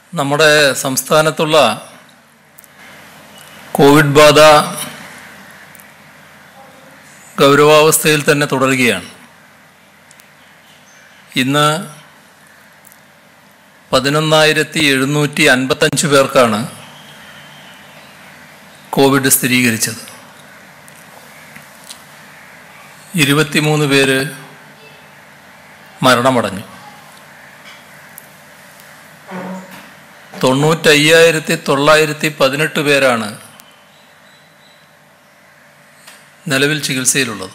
നമ്മുടെ സംസ്ഥാനത്തുള്ള കോവിഡ് ബാധ ഗൗരവാവസ്ഥയിൽ തന്നെ തുടരുകയാണ് ഇന്ന് പതിനൊന്നായിരത്തി എഴുന്നൂറ്റി അൻപത്തഞ്ച് പേർക്കാണ് കോവിഡ് സ്ഥിരീകരിച്ചത് ഇരുപത്തിമൂന്ന് പേര് മരണമടഞ്ഞു തൊണ്ണൂറ്റയ്യായിരത്തി തൊള്ളായിരത്തി പതിനെട്ട് പേരാണ് നിലവിൽ ചികിത്സയിലുള്ളത്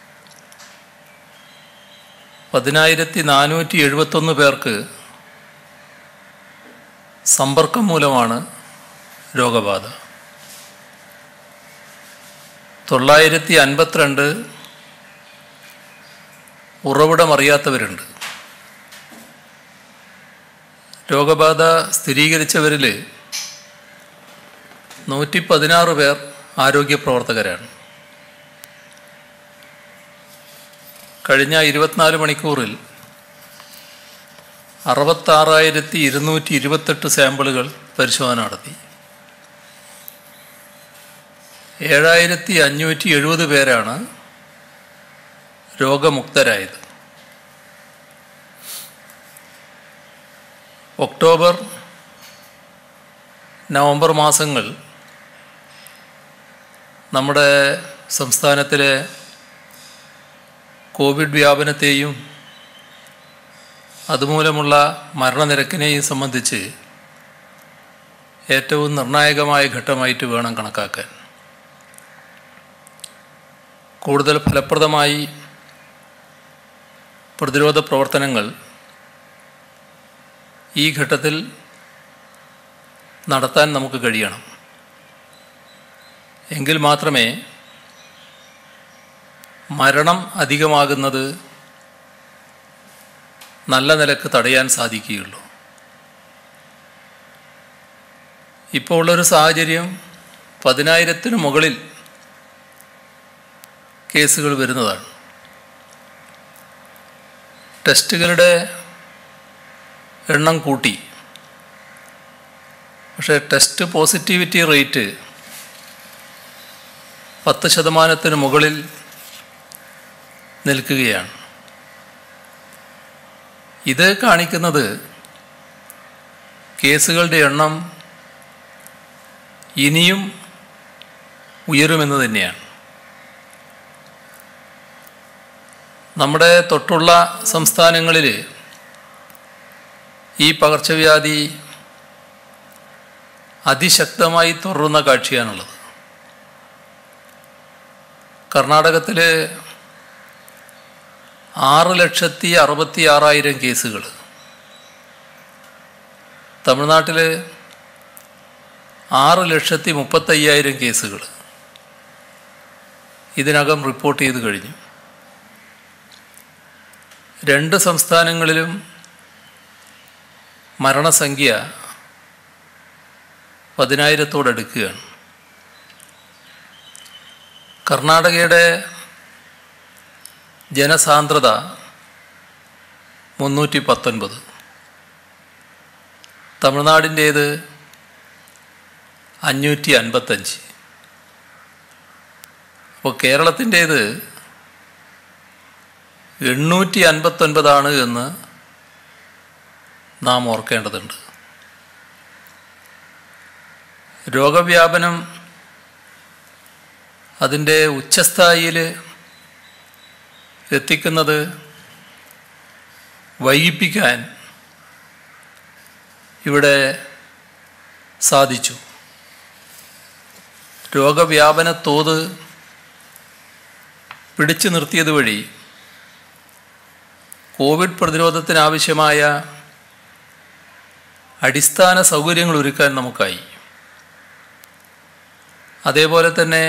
പതിനായിരത്തി നാനൂറ്റി എഴുപത്തൊന്ന് പേർക്ക് സമ്പർക്കം മൂലമാണ് രോഗബാധ തൊള്ളായിരത്തി അൻപത്തിരണ്ട് ഉറവിടമറിയാത്തവരുണ്ട് രോഗബാധ സ്ഥിരീകരിച്ചവരിൽ നൂറ്റി പതിനാറ് പേർ ആരോഗ്യ പ്രവർത്തകരാണ് കഴിഞ്ഞ ഇരുപത്തിനാല് മണിക്കൂറിൽ അറുപത്താറായിരത്തി ഇരുന്നൂറ്റി ഇരുപത്തെട്ട് സാമ്പിളുകൾ പരിശോധന നടത്തി ഏഴായിരത്തി അഞ്ഞൂറ്റി എഴുപത് പേരാണ് രോഗമുക്തരായത് ഒക്ടോബർ നവംബർ മാസങ്ങൾ നമ്മുടെ സംസ്ഥാനത്തിലെ കോവിഡ് വ്യാപനത്തെയും അതുമൂലമുള്ള മരണനിരക്കിനെയും സംബന്ധിച്ച് ഏറ്റവും നിർണായകമായ ഘട്ടമായിട്ട് വേണം കണക്കാക്കാൻ കൂടുതൽ ഫലപ്രദമായി പ്രതിരോധ പ്രവർത്തനങ്ങൾ ഈ ഘട്ടത്തിൽ നടത്താൻ നമുക്ക് കഴിയണം എങ്കിൽ മാത്രമേ മരണം അധികമാകുന്നത് നല്ല നിലക്ക് തടയാൻ സാധിക്കുകയുള്ളൂ ഇപ്പോൾ ഉള്ളൊരു സാഹചര്യം പതിനായിരത്തിന് മുകളിൽ കേസുകൾ വരുന്നതാണ് ടെസ്റ്റുകളുടെ എണ്ണം കൂട്ടി പക്ഷേ ടെസ്റ്റ് പോസിറ്റിവിറ്റി റേറ്റ് പത്ത് ശതമാനത്തിന് മുകളിൽ നിൽക്കുകയാണ് ഇത് കാണിക്കുന്നത് കേസുകളുടെ എണ്ണം ഇനിയും ഉയരുമെന്ന് തന്നെയാണ് നമ്മുടെ തൊട്ടുള്ള സംസ്ഥാനങ്ങളിൽ ഈ പകർച്ചവ്യാധി അതിശക്തമായി തുടരുന്ന കാഴ്ചയാണുള്ളത് കർണാടകത്തിൽ ആറ് ലക്ഷത്തി അറുപത്തി ആറായിരം കേസുകൾ തമിഴ്നാട്ടിൽ ആറ് ലക്ഷത്തി മുപ്പത്തയ്യായിരം കേസുകൾ ഇതിനകം റിപ്പോർട്ട് ചെയ്ത് കഴിഞ്ഞു രണ്ട് സംസ്ഥാനങ്ങളിലും മരണസംഖ്യ പതിനായിരത്തോടടുക്കുകയാണ് കർണാടകയുടെ ജനസാന്ദ്രത മുന്നൂറ്റി പത്തൊൻപത് തമിഴ്നാടിൻ്റേത് അഞ്ഞൂറ്റി അൻപത്തഞ്ച് അപ്പോൾ കേരളത്തിൻ്റേത് എണ്ണൂറ്റി അൻപത്തൊൻപതാണ് എന്ന് നാം ഓർക്കേണ്ടതുണ്ട് രോഗവ്യാപനം അതിൻ്റെ ഉച്ചസ്ഥായിയിൽ എത്തിക്കുന്നത് വൈകിപ്പിക്കാൻ ഇവിടെ സാധിച്ചു രോഗവ്യാപന തോത് പിടിച്ചു നിർത്തിയത് വഴി കോവിഡ് പ്രതിരോധത്തിനാവശ്യമായ അടിസ്ഥാന സൗകര്യങ്ങൾ ഒരുക്കാൻ നമുക്കായി അതേപോലെ തന്നെ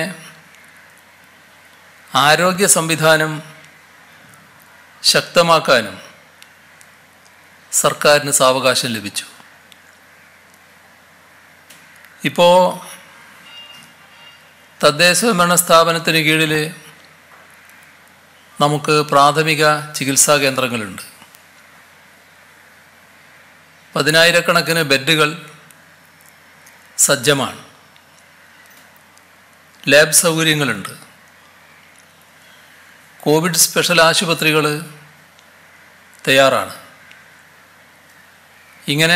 ആരോഗ്യ സംവിധാനം ശക്തമാക്കാനും സർക്കാരിന് സാവകാശം ലഭിച്ചു ഇപ്പോൾ തദ്ദേശഭരണ സ്ഥാപനത്തിന് കീഴിൽ നമുക്ക് പ്രാഥമിക ചികിത്സാ കേന്ദ്രങ്ങളുണ്ട് പതിനായിരക്കണക്കിന് ബെഡുകൾ സജ്ജമാണ് ലാബ് സൗകര്യങ്ങളുണ്ട് കോവിഡ് സ്പെഷ്യൽ ആശുപത്രികൾ തയ്യാറാണ് ഇങ്ങനെ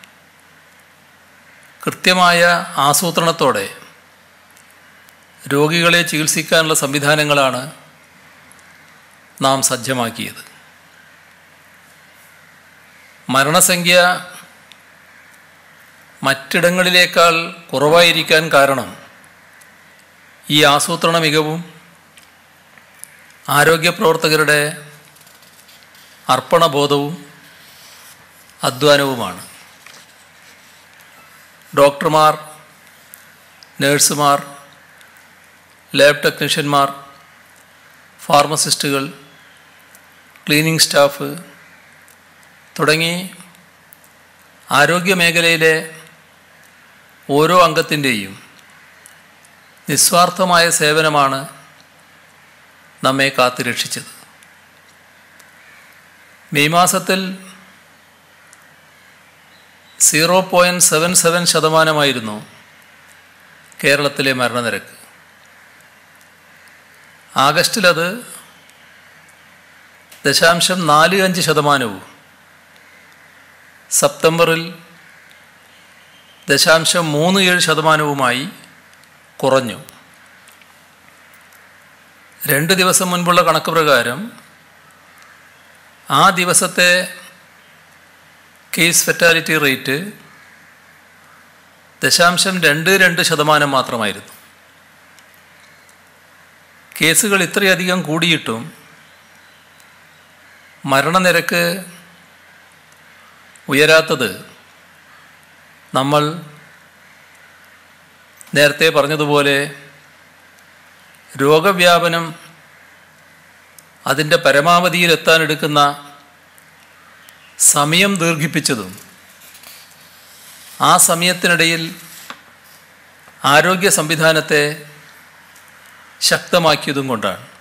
കൃത്യമായ ആസൂത്രണത്തോടെ രോഗികളെ ചികിത്സിക്കാനുള്ള സംവിധാനങ്ങളാണ് നാം സജ്ജമാക്കിയത് മരണസംഖ്യ മറ്റിടങ്ങളിലേക്കാൾ കുറവായിരിക്കാൻ കാരണം ഈ ആസൂത്രണ മികവും ആരോഗ്യ പ്രവർത്തകരുടെ അർപ്പണബോധവും അധ്വാനവുമാണ് ഡോക്ടർമാർ നേഴ്സുമാർ ലാബ് ടെക്നീഷ്യന്മാർ ഫാർമസിസ്റ്റുകൾ ക്ലീനിങ് സ്റ്റാഫ് തുടങ്ങി ആരോഗ്യ മേഖലയിലെ ഓരോ അംഗത്തിൻ്റെയും നിസ്വാർത്ഥമായ സേവനമാണ് നമ്മെ കാത്തുരക്ഷിച്ചത് മെയ് മാസത്തിൽ സീറോ പോയിൻറ്റ് സെവൻ സെവൻ ശതമാനമായിരുന്നു കേരളത്തിലെ മരണനിരക്ക് ആഗസ്റ്റിലത് ദശാംശം നാല് അഞ്ച് ശതമാനവും സെപ്റ്റംബറിൽ ദശാംശം മൂന്ന് ഏഴ് ശതമാനവുമായി കുറഞ്ഞു രണ്ട് ദിവസം മുൻപുള്ള കണക്ക് പ്രകാരം ആ ദിവസത്തെ കേസ് ഫെറ്റാലിറ്റി റേറ്റ് ദശാംശം രണ്ട് രണ്ട് ശതമാനം മാത്രമായിരുന്നു കേസുകൾ ഇത്രയധികം കൂടിയിട്ടും മരണനിരക്ക് ഉയരാത്തത് നമ്മൾ നേരത്തെ പറഞ്ഞതുപോലെ രോഗവ്യാപനം അതിൻ്റെ പരമാവധിയിലെത്താനെടുക്കുന്ന സമയം ദീർഘിപ്പിച്ചതും ആ സമയത്തിനിടയിൽ ആരോഗ്യ സംവിധാനത്തെ ശക്തമാക്കിയതും കൊണ്ടാണ്